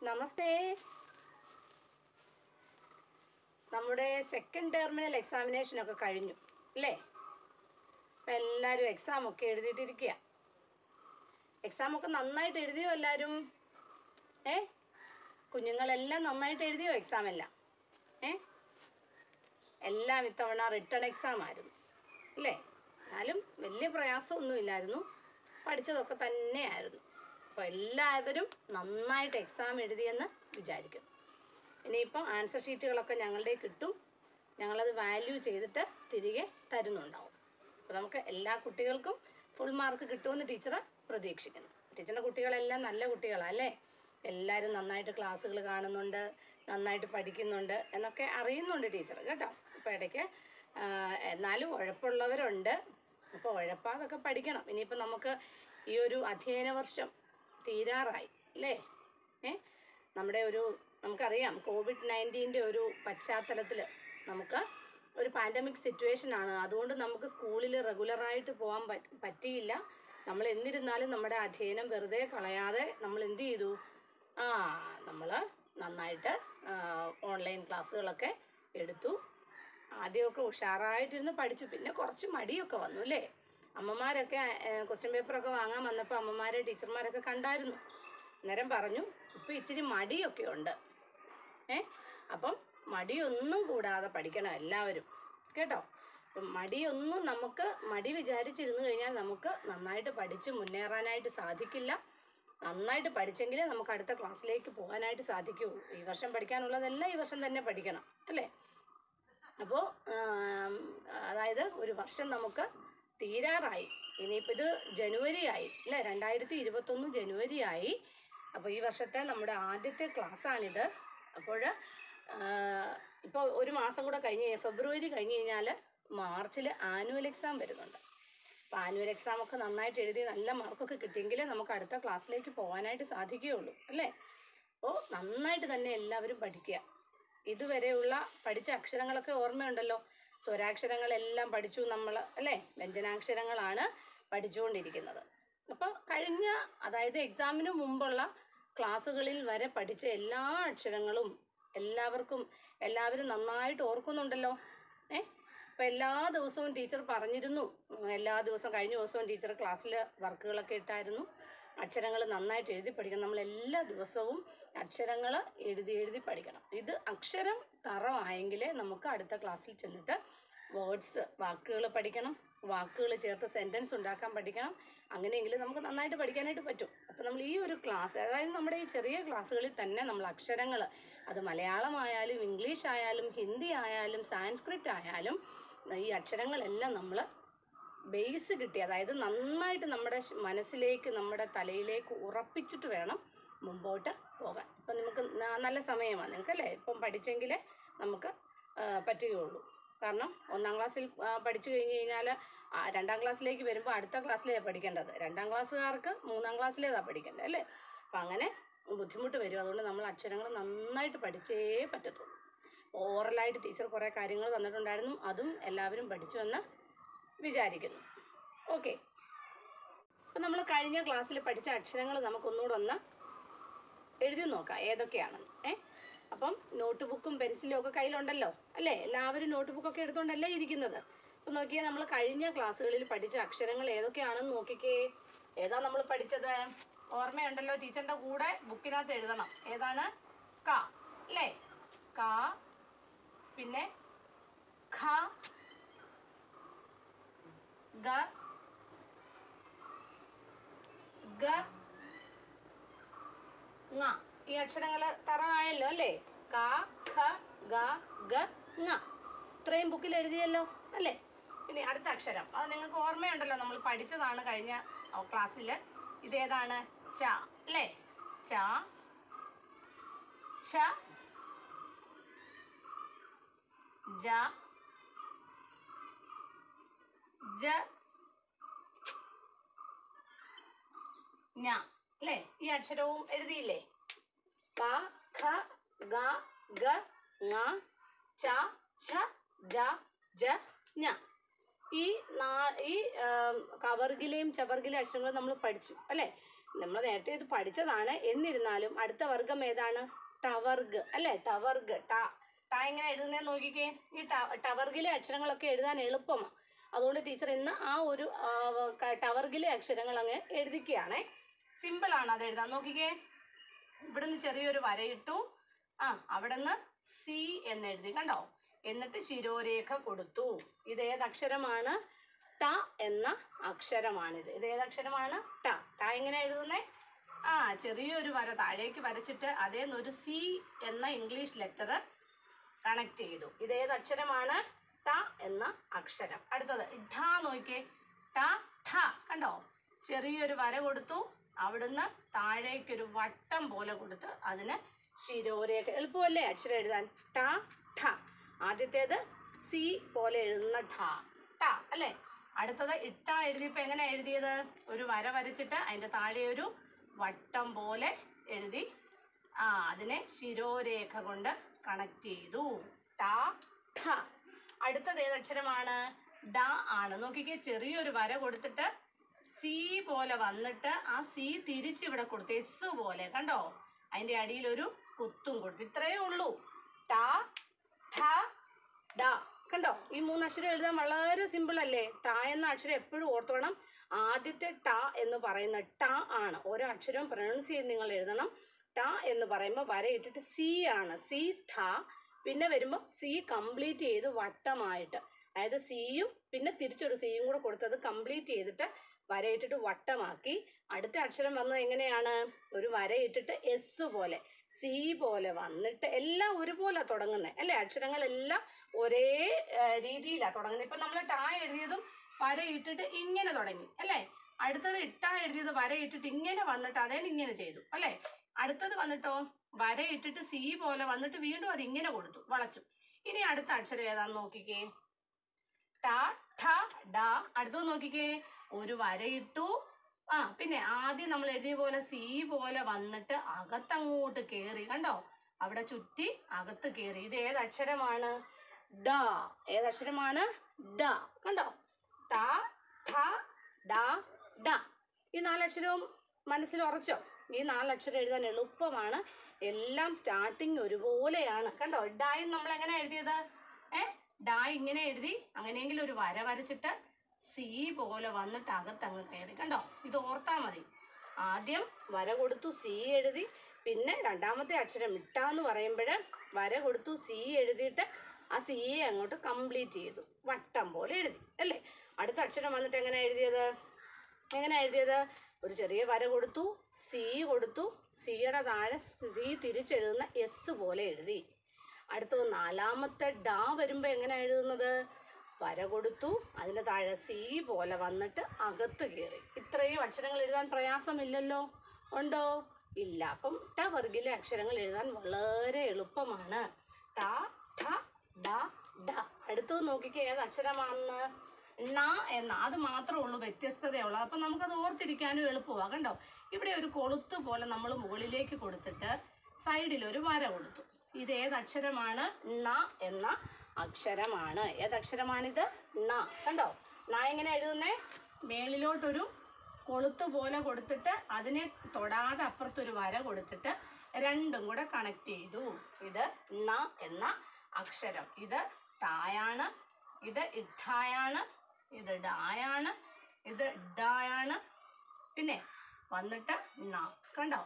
നമസ്തേ നമ്മുടെ second terminal examination ഒക്കെ കഴിഞ്ഞു അല്ലേ അപ്പം എല്ലാവരും എക്സാം ഒക്കെ എഴുതിയിട്ടിരിക്കുക എക്സാം ഒക്കെ നന്നായിട്ട് എഴുതിയോ എല്ലാവരും ഏ കുഞ്ഞുങ്ങളെല്ലാം നന്നായിട്ട് എഴുതിയോ എക്സാം എല്ലാം ഏ എല്ലാം ഇത്തവണ റിട്ടേൺ എക്സാം ആയിരുന്നു അല്ലേ എന്നാലും വലിയ പ്രയാസമൊന്നുമില്ലായിരുന്നു പഠിച്ചതൊക്കെ തന്നെയായിരുന്നു അപ്പോൾ എല്ലാവരും നന്നായിട്ട് എക്സാം എഴുതിയെന്ന് വിചാരിക്കും ഇനിയിപ്പം ആൻസർ ഷീറ്റുകളൊക്കെ ഞങ്ങളുടെ കിട്ടും ഞങ്ങളത് വാല്യൂ ചെയ്തിട്ട് തിരികെ തരുന്നുണ്ടാവും അപ്പോൾ നമുക്ക് എല്ലാ കുട്ടികൾക്കും ഫുൾ മാർക്ക് കിട്ടുമെന്ന് ടീച്ചർ പ്രതീക്ഷിക്കുന്നു ടീച്ചറിൻ്റെ കുട്ടികളെല്ലാം നല്ല കുട്ടികളാണ് അല്ലേ എല്ലാവരും നന്നായിട്ട് ക്ലാസ്സുകൾ കാണുന്നുണ്ട് നന്നായിട്ട് പഠിക്കുന്നുണ്ട് എന്നൊക്കെ അറിയുന്നുണ്ട് ടീച്ചർ കേട്ടോ അപ്പോൾ ഇടയ്ക്ക് ആ, എന്നാലും ഉഴപ്പുള്ളവരുണ്ട് അപ്പോൾ ഉഴപ്പാതൊക്കെ പഠിക്കണം ഇനിയിപ്പോൾ നമുക്ക് ഈ ഒരു അധ്യയന വർഷം തീരാറായി അല്ലേ ഏ നമ്മുടെ ഒരു നമുക്കറിയാം കോവിഡ് നയൻറ്റീൻ്റെ ഒരു പശ്ചാത്തലത്തിൽ നമുക്ക് ഒരു പാൻഡമിക് സിറ്റുവേഷൻ ആണ് അതുകൊണ്ട് നമുക്ക് സ്കൂളിൽ റെഗുലറായിട്ട് പോകാൻ പറ്റ- പറ്റിയില്ല നമ്മൾ എന്നിരുന്നാലും നമ്മുടെ അധ്യയനം വെറുതെ കളയാതെ നമ്മൾ എന്ത് ചെയ്തു ആ നമ്മൾ നന്നായിട്ട് ഓൺലൈൻ ക്ലാസ്സുകളൊക്കെ എടുത്തു ആദ്യമൊക്കെ ഉഷാറായിട്ടിരുന്ന് പഠിച്ചു പിന്നെ കുറച്ച് മടിയൊക്കെ വന്നു അല്ലേ അമ്മമാരൊക്കെ ക്വസ്റ്റ്യൻ പേപ്പറൊക്കെ വാങ്ങാൻ വന്നപ്പോൾ അമ്മമാരെ ടീച്ചർമാരൊക്കെ കണ്ടായിരുന്നു അന്നേരം പറഞ്ഞു ഇപ്പം ഇച്ചിരി മടിയൊക്കെ ഉണ്ട് ഏ അപ്പം മടിയൊന്നും കൂടാതെ പഠിക്കണം എല്ലാവരും കേട്ടോ അപ്പം മടിയൊന്നും നമുക്ക് മടി വിചാരിച്ചിരുന്നു കഴിഞ്ഞാൽ നമുക്ക് നന്നായിട്ട് പഠിച്ച് മുന്നേറാനായിട്ട് സാധിക്കില്ല നന്നായിട്ട് പഠിച്ചെങ്കിലേ നമുക്ക് അടുത്ത ക്ലാസ്സിലേക്ക് പോകാനായിട്ട് സാധിക്കൂ ഈ വർഷം പഠിക്കാനുള്ളതെല്ലാം ഈ വർഷം തന്നെ പഠിക്കണം അല്ലേ അപ്പോൾ അതായത് ഒരു വർഷം നമുക്ക് തീരാറായി ഇനിയിപ്പോൾ ഇത് ജനുവരി ആയി അല്ലേ രണ്ടായിരത്തി ഇരുപത്തൊന്ന് ജനുവരി ആയി അപ്പോൾ ഈ വർഷത്തെ നമ്മുടെ ആദ്യത്തെ ക്ലാസ്സാണിത് അപ്പോൾ ഇപ്പോൾ ഒരു മാസം കൂടെ കഴിഞ്ഞ് കഴിഞ്ഞാൽ ഫെബ്രുവരി കഴിഞ്ഞ് കഴിഞ്ഞാൽ മാർച്ചിൽ ആനുവൽ എക്സാം വരുന്നുണ്ട് അപ്പോൾ ആനുവൽ എക്സാം ഒക്കെ നന്നായിട്ട് എഴുതി നല്ല മാർക്കൊക്കെ കിട്ടിയെങ്കിലേ നമുക്ക് അടുത്ത ക്ലാസ്സിലേക്ക് പോകാനായിട്ട് സാധിക്കുകയുള്ളൂ അല്ലേ അപ്പോൾ നന്നായിട്ട് തന്നെ എല്ലാവരും പഠിക്കുക ഇതുവരെയുള്ള പഠിച്ച അക്ഷരങ്ങളൊക്കെ ഓർമ്മയുണ്ടല്ലോ സ്വരാക്ഷരങ്ങളെല്ലാം പഠിച്ചു നമ്മൾ അല്ലേ വ്യഞ്ജനാക്ഷരങ്ങളാണ് പഠിച്ചുകൊണ്ടിരിക്കുന്നത് അപ്പോൾ കഴിഞ്ഞ അതായത് എക്സാമിന് മുമ്പുള്ള ക്ലാസ്സുകളിൽ വരെ പഠിച്ച എല്ലാ അക്ഷരങ്ങളും എല്ലാവർക്കും എല്ലാവരും നന്നായിട്ട് ഓർക്കുന്നുണ്ടല്ലോ ഏ അപ്പോൾ എല്ലാ ദിവസവും ടീച്ചർ പറഞ്ഞിരുന്നു ഉം, എല്ലാ ദിവസവും കഴിഞ്ഞ ദിവസവും ടീച്ചർ ക്ലാസ്സിൽ വർക്കുകളൊക്കെ ഇട്ടായിരുന്നു അക്ഷരങ്ങൾ നന്നായിട്ട് എഴുതി പഠിക്കണം നമ്മൾ എല്ലാ ദിവസവും അക്ഷരങ്ങൾ എഴുതി എഴുതി പഠിക്കണം ഇത് അക്ഷരം തറമായെങ്കിലേ നമുക്ക് അടുത്ത ക്ലാസ്സിൽ ചെന്നിട്ട് വേർഡ്സ് വാക്കുകൾ പഠിക്കണം വാക്കുകൾ ചേർത്ത് സെൻറ്റൻസ് ഉണ്ടാക്കാൻ പഠിക്കണം അങ്ങനെയെങ്കിലും നമുക്ക് നന്നായിട്ട് പഠിക്കാനായിട്ട് പറ്റും അപ്പോൾ നമ്മൾ ഈ ഒരു ക്ലാസ് അതായത് നമ്മുടെ ഈ ചെറിയ ക്ലാസ്സുകളിൽ തന്നെ നമ്മൾ അക്ഷരങ്ങൾ അത് മലയാളമായാലും ഇംഗ്ലീഷ് ആയാലും ഹിന്ദി ആയാലും സാൻസ്ക്രിറ്റ് ആയാലും ഈ അക്ഷരങ്ങളെല്ലാം നമ്മൾ ബേസ് കിട്ടി അതായത് നന്നായിട്ട് നമ്മുടെ ശ്- മനസ്സിലേക്ക് നമ്മുടെ തലയിലേക്ക് ഉറപ്പിച്ചിട്ട് വേണം മുമ്പോട്ട് പോകാൻ ഇപ്പം നമുക്ക് ന- നല്ല സമയമാണ് നിങ്ങൾക്ക് അല്ലേ ഇപ്പം പഠിച്ചെങ്കിലേ നമുക്ക് ആ, പറ്റുകയുള്ളൂ കാരണം ഒന്നാം ക്ലാസ്സിൽ ആ, പഠിച്ചു കഴിഞ്ഞ് കഴിഞ്ഞാൽ ആ, രണ്ടാം ക്ലാസ്സിലേക്ക് വരുമ്പോൾ അടുത്ത ക്ലാസ്സിലാണ് പഠിക്കേണ്ടത് രണ്ടാം ക്ലാസ്സുകാർക്ക് മൂന്നാം ക്ലാസ്സിലേതാണ് പഠിക്കേണ്ടത് അല്ലേ അപ്പം അങ്ങനെ ബുദ്ധിമുട്ട് വരും അതുകൊണ്ട് നമ്മൾ അക്ഷരങ്ങൾ നന്നായിട്ട് പഠിച്ചേ പറ്റത്തുള്ളൂ ഓറലായിട്ട് ടീച്ചർ കുറേ കാര്യങ്ങൾ തന്നിട്ടുണ്ടായിരുന്നു അതും എല്ലാവരും പഠിച്ചു എന്ന് വിചാരിക്കുന്നു ഓക്കെ അപ്പം നമ്മൾ കഴിഞ്ഞ ക്ലാസ്സിൽ പഠിച്ച അക്ഷരങ്ങൾ നമുക്കൊന്നുകൂടെ ഒന്ന് എഴുതി നോക്കാം ഏതൊക്കെയാണെന്ന് ഏ അപ്പം നോട്ട് ബുക്കും പെൻസിലും ഒക്കെ കയ്യിലുണ്ടല്ലോ അല്ലേ എല്ലാവരും നോട്ട് ബുക്കൊക്കെ എടുത്തുകൊണ്ടല്ലേ ഇരിക്കുന്നത് അപ്പം നോക്കിയാൽ നമ്മൾ കഴിഞ്ഞ ക്ലാസ്സുകളിൽ പഠിച്ച അക്ഷരങ്ങൾ ഏതൊക്കെയാണെന്ന് നോക്കിക്കേ ഏതാ നമ്മൾ പഠിച്ചത് ഓർമ്മയുണ്ടല്ലോ ടീച്ചറിൻ്റെ കൂടെ ബുക്കിനകത്ത് എഴുതണം ഏതാണ് ക അല്ലേ ക പിന്നെ ഖ ഗ ഗ ങ ഈ അക്ഷരങ്ങൾ തറവായല്ലോ അല്ലേ ക ഖ ഗ ഗ ങ ഇത്രയും ബുക്കിൽ എഴുതിയല്ലോ അല്ലേ ഇനി അടുത്ത അക്ഷരം അത് നിങ്ങൾക്ക് ഓർമ്മയുണ്ടല്ലോ നമ്മൾ പഠിച്ചതാണ് കഴിഞ്ഞ ക്ലാസ്സിൽ ഇതേതാണ് ച അല്ലേ ച ഛ ജ ജ ഞ അല്ലേ ഈ അക്ഷരവും എഴുതിയില്ലേ ക ഖ ഗ ഗ ങ ച ഛ ജ ജ ഞ ഈ നാ ഈ ആം, കവർഗിലെയും ചവർഗിലെ അക്ഷരങ്ങളും നമ്മൾ പഠിച്ചു അല്ലേ നമ്മൾ നേരത്തെ ഇത് പഠിച്ചതാണ് എന്നിരുന്നാലും അടുത്ത വർഗം ഏതാണ് ടവർഗ് അല്ലേ ടവർഗ് ട ട എങ്ങനെ എഴുതുന്നതെന്ന് നോക്കിക്കേ ഈ ട- ടവർഗിലെ അക്ഷരങ്ങളൊക്കെ എഴുതാൻ എളുപ്പമാണ് അതുകൊണ്ട് ടീച്ചർ ഇന്ന് ആ ഒരു ആ, ക- ടവർഗിലെ അക്ഷരങ്ങൾ അങ്ങ് എഴുതിക്കുകയാണേ സിമ്പിളാണ് അത് എഴുതാൻ നോക്കിക്കേ ഇവിടുന്ന് ചെറിയൊരു വരയിട്ടു ആ അവിടുന്ന് സി എന്ന് എഴുതി കണ്ടോ എന്നിട്ട് ശിരോരേഖ കൊടുത്തു ഇത് ഏത് അക്ഷരമാണ് ട എന്ന അക്ഷരമാണിത് ഇത് ഏത് അക്ഷരമാണ് ട ട എങ്ങനെ എഴുതുന്നേ ആ ചെറിയൊരു വര താഴേക്ക് വരച്ചിട്ട് അതേന്നൊരു സി എന്ന ഇംഗ്ലീഷ് ലെറ്റർ കണക്ട് ചെയ്തു ഇത് ഏത് അക്ഷരമാണ് ട എന്ന അക്ഷരം അടുത്തത് ഠ നോക്കിയേ ട ഠ കണ്ടോ ചെറിയൊരു വര കൊടുത്തു അവിടുന്ന് താഴേക്കൊരു വട്ടം പോലെ കൊടുത്ത് അതിന് ശിരോരേഖ എളുപ്പമല്ലേ അക്ഷരം എഴുതാൻ ട ഠ ആദ്യത്തേത് സി പോലെ എഴുതുന്ന ഠ ട അല്ലേ അടുത്തത് ഇട്ട എഴുതിയപ്പോൾ എങ്ങനെ എഴുതിയത് ഒരു വര വരച്ചിട്ട് അതിൻ്റെ താഴെ ഒരു വട്ടം പോലെ എഴുതി ആ അതിനെ ശിരോരേഖ കൊണ്ട് കണക്ട് ചെയ്തു ട ഠ അടുത്തത് ഏതക്ഷരമാണ് ഡ ആണ് നോക്കിക്കേ ചെറിയൊരു വര കൊടുത്തിട്ട് സി പോലെ വന്നിട്ട് ആ സി തിരിച്ച് ഇവിടെ കൊടുത്തു എസ് പോലെ കണ്ടോ അതിന്റെ അടിയിൽ ഒരു കുത്തും കൊടുത്തു ഇത്രയേ ഉള്ളൂ ട ഠ ഡ കണ്ടോ ഈ മൂന്ന് അക്ഷരം എഴുതാൻ വളരെ സിമ്പിൾ അല്ലേ ട എന്ന അക്ഷരം എപ്പോഴും ഓർത്തോണം ആദ്യത്തെ ട എന്ന് പറയുന്ന ട ആണ് ഓരോ അക്ഷരവും പ്രൊനൗൺസ് ചെയ്ത് നിങ്ങൾ എഴുതണം ട എന്ന് പറയുമ്പോൾ വരയിട്ടിട്ട് സി ആണ് സി ഠ പിന്നെ വരുമ്പോൾ സി കംപ്ലീറ്റ് ചെയ്ത് വട്ടമായിട്ട് അതായത് സിയും പിന്നെ തിരിച്ചൊരു സിയും കൂടെ കൊടുത്തത് കംപ്ലീറ്റ് ചെയ്തിട്ട് വരയിട്ടിട്ട് വട്ടമാക്കി അടുത്ത അക്ഷരം വന്നത് എങ്ങനെയാണ് ഒരു വരയിട്ടിട്ട് എസ് പോലെ സി പോലെ വന്നിട്ട് എല്ലാം ഒരുപോലെ തുടങ്ങുന്നത് അല്ലേ അക്ഷരങ്ങളെല്ലാം ഒരേ രീതിയിലാണ് തുടങ്ങുന്നത് ഇപ്പം നമ്മൾ ടാ എഴുതിയതും വരയിട്ടിട്ട് ഇങ്ങനെ തുടങ്ങി അല്ലേ അടുത്തത് ഇട്ടാ എഴുതിയത് വരയിട്ടിട്ട് ഇങ്ങനെ വന്നിട്ട് അതേ ഇങ്ങനെ ചെയ്തു അല്ലേ അടുത്തത് വന്നിട്ടോ വരയിട്ടിട്ട് സി പോലെ വന്നിട്ട് വീണ്ടും അത് ഇങ്ങനെ കൊടുത്തു വളച്ചു ഇനി അടുത്ത അക്ഷരം ഏതാന്ന് നോക്കിക്കേ ട ഠ ഡ അടുത്തത് നോക്കിക്കേ ഒരു വരയിട്ടു ആ പിന്നെ ആദ്യം നമ്മൾ എഴുതിയ പോലെ സി പോലെ വന്നിട്ട് അകത്തങ്ങോട്ട് കേറി കണ്ടോ അവിടെ ചുറ്റി അകത്ത് കേറി ഇത് ഏത് അക്ഷരമാണ് ഡ ഏതക്ഷരമാണ് ഡ കണ്ടോ ട ഠ ഡ ഡ ഈ നാലക്ഷരവും മനസ്സിൽ ഉറച്ചോ ഈ നാലക്ഷരം എഴുതാൻ എളുപ്പമാണ് എല്ലാം സ്റ്റാർട്ടിങ് ഒരുപോലെയാണ് കണ്ടോ ഡായി നമ്മൾ എങ്ങനെ എഴുതിയത് ഏ ഡാ ഇങ്ങനെ എഴുതി അങ്ങനെയെങ്കിലും ഒരു വര വരച്ചിട്ട് സി പോലെ വന്നിട്ട് അകത്തങ്ങ് കയറി കണ്ടോ ഇത് ഓർത്താ മതി ആദ്യം വര കൊടുത്തു സി എഴുതി പിന്നെ രണ്ടാമത്തെ അക്ഷരം ഇട്ടാന്ന് പറയുമ്പോൾ വര കൊടുത്തു സി എഴുതിയിട്ട് ആ സിയെ അങ്ങോട്ട് കംപ്ലീറ്റ് ചെയ്തു വട്ടം പോലെ എഴുതി അല്ലേ അടുത്ത അക്ഷരം വന്നിട്ട് എങ്ങനെ എഴുതിയത് എങ്ങനെ എഴുതിയത് ഒരു ചെറിയ വര കൊടുത്തു സി കൊടുത്തു സിയുടെ താഴെ സി തിരിച്ചെഴുതുന്ന എസ് പോലെ എഴുതി അടുത്തത് നാലാമത്തെ ഡാ വരുമ്പോൾ എങ്ങനെ എഴുതുന്നത് വര കൊടുത്തു അതിൻ്റെ താഴെ സി പോലെ വന്നിട്ട് അകത്ത് കയറി ഇത്രയും അക്ഷരങ്ങൾ എഴുതാൻ പ്രയാസമില്ലല്ലോ ഉണ്ടോ ഇല്ല അപ്പം ട വർഗിലെ അക്ഷരങ്ങൾ എഴുതാൻ വളരെ എളുപ്പമാണ് ട ഠ ഡ ഡ അടുത്തത് നോക്കിക്കേ ഏത് അക്ഷരമാണെന്ന് ണ എന്ന അത് മാത്രമേ ഉള്ളൂ വ്യത്യസ്തതയുള്ളത് അപ്പം നമുക്കത് ഓർത്തിരിക്കാനും എളുപ്പമാണ് കണ്ടോ ഇവിടെ ഒരു കൊളുത്ത് പോലെ നമ്മൾ മുകളിലേക്ക് കൊടുത്തിട്ട് സൈഡിൽ ഒരു വര കൊടുത്തു ഇത് ഏത് അക്ഷരമാണ് ണ എന്ന അക്ഷരമാണ് ഏത് അക്ഷരമാണിത് ണ കണ്ടോ ണ എങ്ങനെ എഴുതുന്നേ മേളിലോട്ടൊരു കൊളുത്ത് പോലെ കൊടുത്തിട്ട് അതിനെ തൊടാതെ അപ്പുറത്തൊരു വര കൊടുത്തിട്ട് രണ്ടും കൂടെ കണക്ട് ചെയ്തു ഇത് ണ എന്ന അക്ഷരം ഇത് ടായാണ് ഇത് ഇഠായാണ് ഇത് ഡായാണ് ഇത് ഡായാണ് പിന്നെ വന്നിട്ട് ണ കണ്ടോ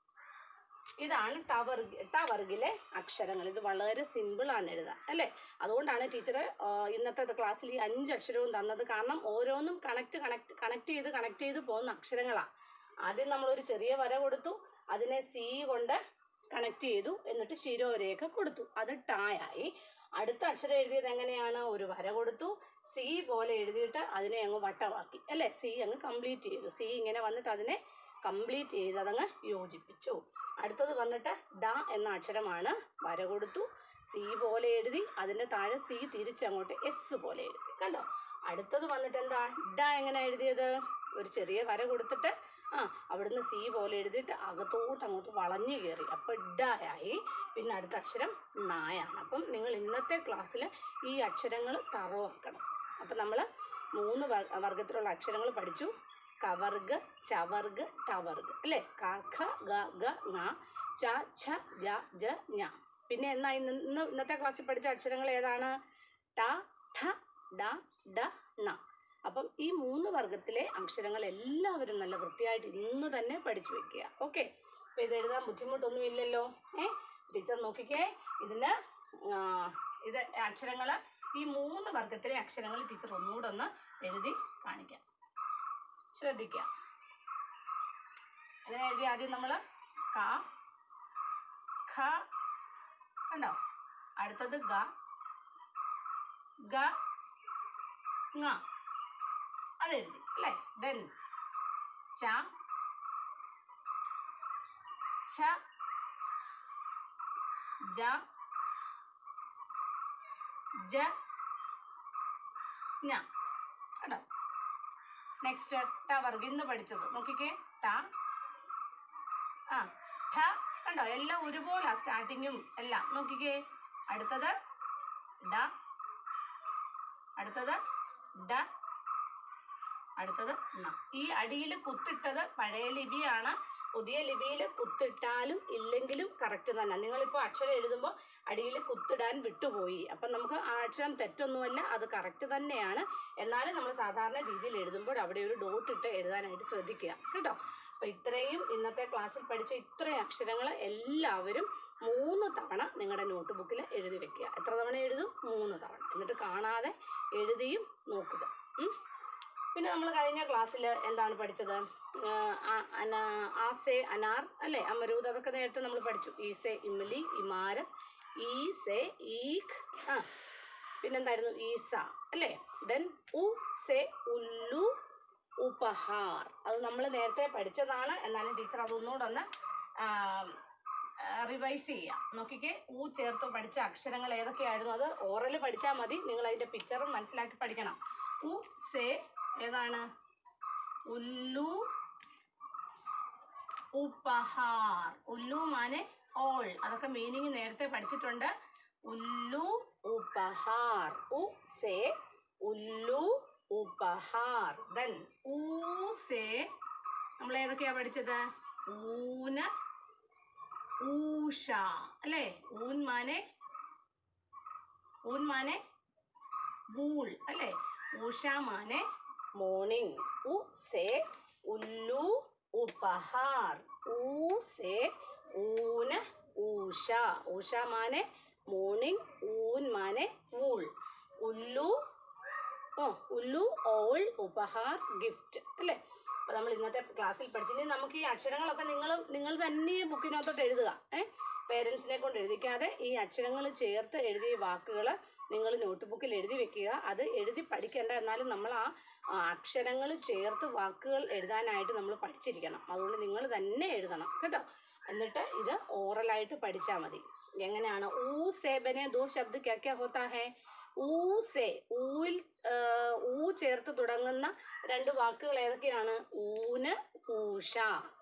ഇതാണ് ടവർഗ് ടവർഗിലെ അക്ഷരങ്ങൾ ഇത് വളരെ സിമ്പിളാണ് എഴുതാൻ അല്ലേ അതുകൊണ്ടാണ് ടീച്ചർ ഇന്നത്തെ ക്ലാസ്സിൽ ഈ അഞ്ച് അക്ഷരവും തന്നത് കാരണം ഓരോന്നും കണക്ട് കണക്ട് കണക്ട് ചെയ്ത് കണക്ട് ചെയ്ത് പോകുന്ന അക്ഷരങ്ങളാണ് ആദ്യം നമ്മളൊരു ചെറിയ വര കൊടുത്തു അതിനെ സി കൊണ്ട് കണക്ട് ചെയ്തു എന്നിട്ട് ശിരോരേഖ കൊടുത്തു അത് ടായായി അടുത്ത അക്ഷരം എഴുതിയത് എങ്ങനെയാണ് ഒരു വര കൊടുത്തു സി പോലെ എഴുതിയിട്ട് അതിനെ അങ്ങ് വട്ടമാക്കി അല്ലേ സി അങ്ങ് കംപ്ലീറ്റ് ചെയ്തു സി ഇങ്ങനെ വന്നിട്ട് അതിനെ കംപ്ലീറ്റ് ചെയ്ത് അതങ്ങ് യോജിപ്പിച്ചു അടുത്തത് വന്നിട്ട് ഡ എന്ന അക്ഷരമാണ് വര കൊടുത്തു സി പോലെ എഴുതി അതിൻ്റെ താഴെ സി തിരിച്ചങ്ങോട്ട് എസ് പോലെ എഴുതി കണ്ടോ അടുത്തത് വന്നിട്ട് എന്താ ഡ എങ്ങനെ എഴുതിയത് ഒരു ചെറിയ വര കൊടുത്തിട്ട് ആ അവിടുന്ന് സി പോലെ എഴുതിയിട്ട് അകത്തോട്ട് അങ്ങോട്ട് വളഞ്ഞു കയറി അപ്പോൾ ഡായി പിന്നെ അടുത്ത അക്ഷരം നായാണ് അപ്പം നിങ്ങൾ ഇന്നത്തെ ക്ലാസ്സിൽ ഈ അക്ഷരങ്ങൾ തറവാക്കണം അപ്പം നമ്മൾ മൂന്ന് വർ- വർഗത്തിലുള്ള അക്ഷരങ്ങൾ പഠിച്ചു കവർഗ് ചവർഗ് ടവർഗ് അല്ലേ ക ഖ ഗ ഗ ങ ച ഛ ജ ജ ഞ പിന്നെ എന്നാ ഇന്ന് ഇന്ന് ഇന്നത്തെ ക്ലാസ്സിൽ പഠിച്ച അക്ഷരങ്ങൾ ഏതാണ് ട ഠ ഡ ഡ ണ അപ്പം ഈ മൂന്ന് വർഗത്തിലെ അക്ഷരങ്ങൾ എല്ലാവരും നല്ല വൃത്തിയായിട്ട് ഇന്ന് തന്നെ പഠിച്ചു വെക്കുക ഓക്കെ അപ്പോൾ ഇത് എഴുതാൻ ബുദ്ധിമുട്ടൊന്നും ഇല്ലല്ലോ ഏ ടീച്ചർ നോക്കിക്കേ ഇതിന് ആ, ഇത് അക്ഷരങ്ങൾ ഈ മൂന്ന് വർഗത്തിലെ അക്ഷരങ്ങൾ ടീച്ചർ ഒന്നുകൂടെ ഒന്ന് എഴുതി കാണിക്കാം ശ്രദ്ധിക്കുക എങ്ങനെ എഴുതി ആദ്യം നമ്മൾ ക ഖ കണ്ടോ അടുത്തത് ഗ ഗ ങ അതെഴുതി അല്ലേ ദെൻ ച ഛ ജ ജ ഞ കേട്ടോ നെക്സ്റ്റ് ട വർഗം ഇന്ന് പഠിച്ചത് നോക്കിക്കേ ട ആ ഠ കണ്ടോ എല്ലാം ഒരുപോലെ സ്റ്റാർട്ടിങ്ങും എല്ലാം നോക്കിക്കേ അടുത്തത് ഡ അടുത്തത് ഡ അടുത്തത് ണ ഈ അടിയിൽ കുത്തിട്ടത് പഴയ ലിപിയാണ് പുതിയ ലിപിയിൽ കുത്തിട്ടാലും ഇല്ലെങ്കിലും കറക്റ്റ് തന്നെ നിങ്ങളിപ്പോൾ അക്ഷരം എഴുതുമ്പോൾ അടിയിൽ കുത്തിടാൻ വിട്ടുപോയി അപ്പം നമുക്ക് ആ അക്ഷരം തെറ്റൊന്നുമല്ല അത് കറക്റ്റ് തന്നെയാണ് എന്നാലും നമ്മൾ സാധാരണ രീതിയിൽ എഴുതുമ്പോൾ അവിടെ ഒരു ഡോട്ട് ഇട്ട് എഴുതാനായിട്ട് ശ്രദ്ധിക്കുക കേട്ടോ അപ്പോൾ ഇത്രയും ഇന്നത്തെ ക്ലാസ്സിൽ പഠിച്ച ഇത്രയും അക്ഷരങ്ങൾ എല്ലാവരും മൂന്ന് തവണ നിങ്ങളുടെ നോട്ട് ബുക്കിൽ എഴുതി വെക്കുക എത്ര തവണ എഴുതും മൂന്ന് തവണ എന്നിട്ട് കാണാതെ എഴുതിയും നോക്കുക ഉം. പിന്നെ നമ്മൾ കഴിഞ്ഞ ക്ലാസ്സിൽ എന്താണ് പഠിച്ചത് ആഹ് ആ- അനാ- ആസെ അനാർ അല്ലേ അമരൂദ് അതൊക്കെ നേരത്തെ നമ്മൾ പഠിച്ചു ഈസെ ഇമലി ഇമാരം ഈസെ ഈഖ് ആ പിന്നെന്തായിരുന്നു ഈസ അല്ലേ ദെൻ ഉ സെ ഉല്ലു ഉപഹാർ അത് നമ്മൾ നേരത്തെ പഠിച്ചതാണ് എന്നാലും ടീച്ചർ അതൊന്നുകൂടെ ഒന്ന് റിവൈസ് ചെയ്യാം നോക്കിക്കേ ഊ ചേർത്ത് പഠിച്ച അക്ഷരങ്ങൾ ഏതൊക്കെയായിരുന്നു അത് ഓറൽ പഠിച്ചാൽ മതി നിങ്ങൾ അതിൻ്റെ പിക്ചറും മനസ്സിലാക്കി പഠിക്കണം ഉ സെ ഏതാണ് ഉല്ലു ഉപഹാർ ഉല്ലു മാനെ ഓൾ അതൊക്കെ മീനിങ് നേരത്തെ പഠിച്ചിട്ടുണ്ട് ഉല്ലു ഉപഹാർ ഉ സെ ഉല്ലു ഉപഹാർ ദെൻ ഊ സെ നമ്മൾ ഏതൊക്കെയാ പഠിച്ചത് ഊന ഊഷ അല്ലേ ഊൻ മാനെ ഊൻ മാനെ വൂൾ അല്ലേ ഊഷ മാനെ മോർണിംഗ് ഉ സെ ഉല്ലു ഉപഹാർ ഊ സെ ഊന ഊഷ ഊഷ മാനെ മോർണിംഗ് ഊൻ മാനെ വൂൾ ഉല്ലു ഓ ഉല്ലു ഓൾ ഉപഹാർ ഗിഫ്റ്റ് അല്ലേ അപ്പോൾ നമ്മൾ ഇന്നത്തെ ക്ലാസ്സിൽ പഠിച്ചു ഇനി നമുക്ക് ഈ അക്ഷരങ്ങളൊക്കെ നിങ്ങൾ നിങ്ങൾ തന്നെ ബുക്കിനകത്തോട്ട് എഴുതുക ഏ പേരൻസിനെ കൊണ്ട് എഴുതിക്കാതെ ഈ അക്ഷരങ്ങൾ ചേർത്ത് എഴുതിയ വാക്കുകൾ നിങ്ങൾ നോട്ട് ബുക്കിൽ എഴുതി വെക്കുക അത് എഴുതി പഠിക്കേണ്ട എന്നാലും നമ്മൾ ആ ആ അക്ഷരങ്ങൾ ചേർത്ത് വാക്കുകൾ എഴുതാനായിട്ട് നമ്മൾ പഠിച്ചിരിക്കണം അതുകൊണ്ട് നിങ്ങൾ തന്നെ എഴുതണം കേട്ടോ എന്നിട്ട് ഇത് ഓറലായിട്ട് പഠിച്ചാൽ മതി എങ്ങനെയാണ് ഊ സേബനെ ദോ ശബ്ദ ക്യാ ക്യാ ഹോത്താ ഹേ ഊ സേ ഊയിൽ ആ, ഊ ചേർത്ത് തുടങ്ങുന്ന രണ്ട് വാക്കുകൾ ഏതൊക്കെയാണ് ഊന് ഊഷ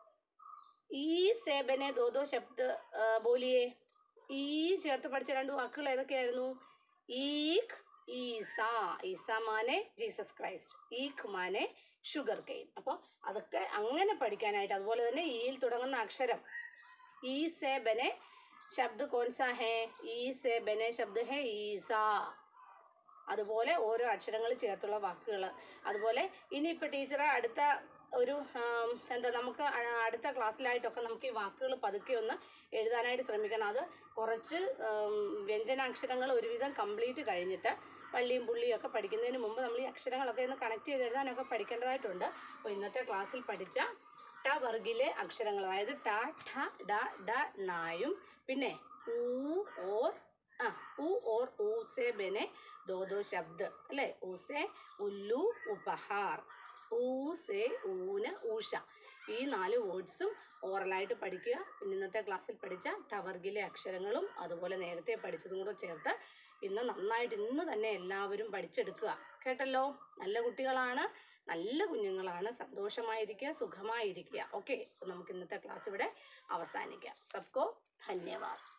ഈ സേബനെ ദോ ദോ ശബ്ദ ആ, ബോലിയേ ഈ ചേർത്ത് പഠിച്ച രണ്ട് വാക്കുകൾ ഏതൊക്കെയായിരുന്നു ഈഖ് ഈസ ഈസ മാനെ ജീസസ് ക്രൈസ്റ്റ് ഈഖ് മാനെ ഷുഗർ കെയിൻ അപ്പോൾ അതൊക്കെ അങ്ങനെ പഠിക്കാനായിട്ട് അതുപോലെ തന്നെ ഈയിൽ തുടങ്ങുന്ന അക്ഷരം ഈ സേ ബനെ ശബ്ദ കോൺസാ ഹേ ഈ സേ ബനെ ശബ്ദ ഹേ ഈസ അതുപോലെ ഓരോ അക്ഷരങ്ങൾ ചേർത്തുള്ള വാക്കുകൾ അതുപോലെ ഇനിയിപ്പോൾ ടീച്ചർ അടുത്ത ഒരു ആം, എന്താ നമുക്ക് അ- അടുത്ത ക്ലാസ്സിലായിട്ടൊക്കെ നമുക്ക് ഈ വാക്കുകൾ പതുക്കെ ഒന്ന് എഴുതാനായിട്ട് ശ്രമിക്കണം അത് കുറച്ച് ആം, വ്യഞ്ജനാക്ഷരങ്ങൾ ഒരുവിധം കംപ്ലീറ്റ് കഴിഞ്ഞിട്ട് പള്ളിയും പുള്ളിയും ഒക്കെ പഠിക്കുന്നതിന് മുമ്പ് നമ്മൾ ഈ അക്ഷരങ്ങളൊക്കെ ഒന്ന് കണക്ട് ചെയ്ത് എഴുതാനൊക്കെ പഠിക്കേണ്ടതായിട്ടുണ്ട് അപ്പോൾ ഇന്നത്തെ ക്ലാസ്സിൽ പഠിച്ച ട വർഗിലെ അക്ഷരങ്ങൾ അതായത് ട ഠ ഡ ഡ നായും പിന്നെ ഊ ഓർ ആ ഊ ഓർ ഊ സെ ബനെ ദോ ദോ ശബ്ദ് അല്ലേ ഊ സെ ഉല്ലു ഉപഹാർ ഊ സെ ഊന ഊഷ ഈ നാല് വേർഡ്സും ഓറലായിട്ട് പഠിക്കുക പിന്നെ ഇന്നത്തെ ക്ലാസ്സിൽ പഠിച്ച ടവർഗിലെ അക്ഷരങ്ങളും അതുപോലെ നേരത്തെ പഠിച്ചതും കൂടെ ചേർത്ത് ഇന്ന് നന്നായിട്ട് ഇന്ന് തന്നെ എല്ലാവരും പഠിച്ചെടുക്കുക കേട്ടല്ലോ നല്ല കുട്ടികളാണ് നല്ല കുഞ്ഞുങ്ങളാണ് സന്തോഷമായിരിക്കുക സുഖമായിരിക്കുക ഓക്കെ നമുക്ക് ഇന്നത്തെ ക്ലാസ് ഇവിടെ അവസാനിക്കാം സബ്കോ ധന്യവാദ്